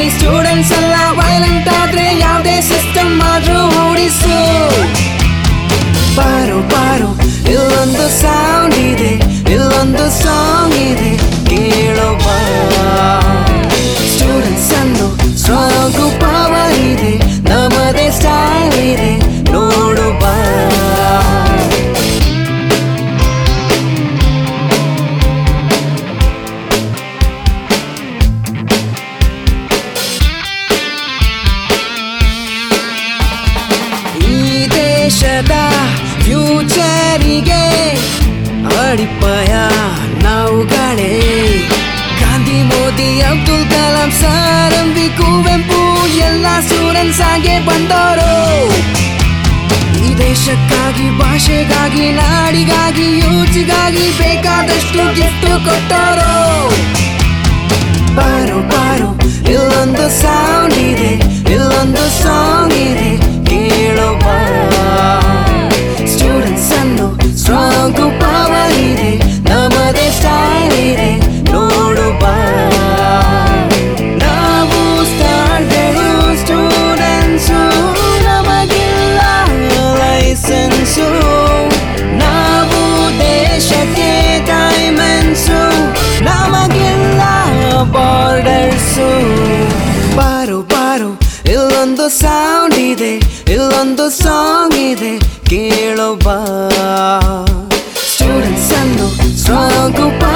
ಇಲ್ಲಿ ಸ್ಟೂಡೆಂಟ್ಸ್ ಎಲ್ಲ ವೈಲೆಂಟ್ ಆದ್ರೆ ಯಾವುದೇ ಸಿಸ್ಟಮ್ ಆದ್ರೂ ಓಡಿಸು ಬಾರೋ ಬಾರೋ ಇಲ್ಲೊಂದು ಸೌಂಡ್ ಇದೆ ಇಲ್ಲೊಂದು ಸಾಂಗ್ ಇದೆ ಕೇಳೋ ಬಾ ಸ್ಟೂಡೆಂಟ್ಸ್ ಅಂದು ಸ್ಟ್ರಾಂಗು ಪವರ್ ಇದೆ ನಮ್ಮದೇ ಸ್ಟೈಲ್ ಇದೆ ನೋಡು ಬಾ ಈ ದೇಶದ ಫ್ಯೂಚರಿಗೆ ಅಡಿಪಾಯ ನಾವುಗಳೇ Gandhi Modi Abdul Kalam sir M V Kuvempu ಎಲ್ಲ ಸ್ಟೂಡೆಂಟ್ಸ್ ಆಗಿ ಬಂದವರು ಈ ದೇಶಕ್ಕಾಗಿ ಭಾಷೆಗಾಗಿ ನಾಡಿಗಾಗಿ ಯೂಚ್ಗಾಗಿ ಬೇಕಾದಷ್ಟು ಗಿಫ್ಟ್ ಕೊಟ್ಟವರು ಬಾರೋ ಬಾರೋ ಇಲ್ಲೊಂದು ಸೌಂಡ್ ಇದೆ ಇಲ್ಲೊಂದು ಸಾಂಗ್ ಇದೆ ಕೇಳೋ ಬಾ ಸ್ಟೂಡೆಂಟ್ಸ್ ಅನ್ನು ಸ್ಟ್ರಾಂಗು ಪವರ್ ಇದೆ ನಮ್ಮದೇ ಸ್ಟೈಲ್ ಇದೆ ನೋಡು ಬಾ ನಾವು ಸ್ಟಾರ್ಗಳು ಸ್ಟೂಡೆಂಟ್ಸು ನಮಗಿಲ್ಲ ಲೈಸೆನ್ಸು ನಾವು ದೇಶಕ್ಕೆ ಡೈಮೆನ್ಸು ನಮಗಿಲ್ಲ ಬಾರ್ಡರ್ಸು ಬಾರು ಬಾರು ಇಲ್ಲೊಂದು ಸೌಂಡ್ ಇದೆ ಇಲ್ಲೊಂದು ಸಾಂಗ್ ಇದೆ ಕೇಳೋ ಬಾ ಸ್ಟೂಡೆಂಟ್ಸ್ ಅನ್ನು ಸ್ಟ್ರಾಂಗು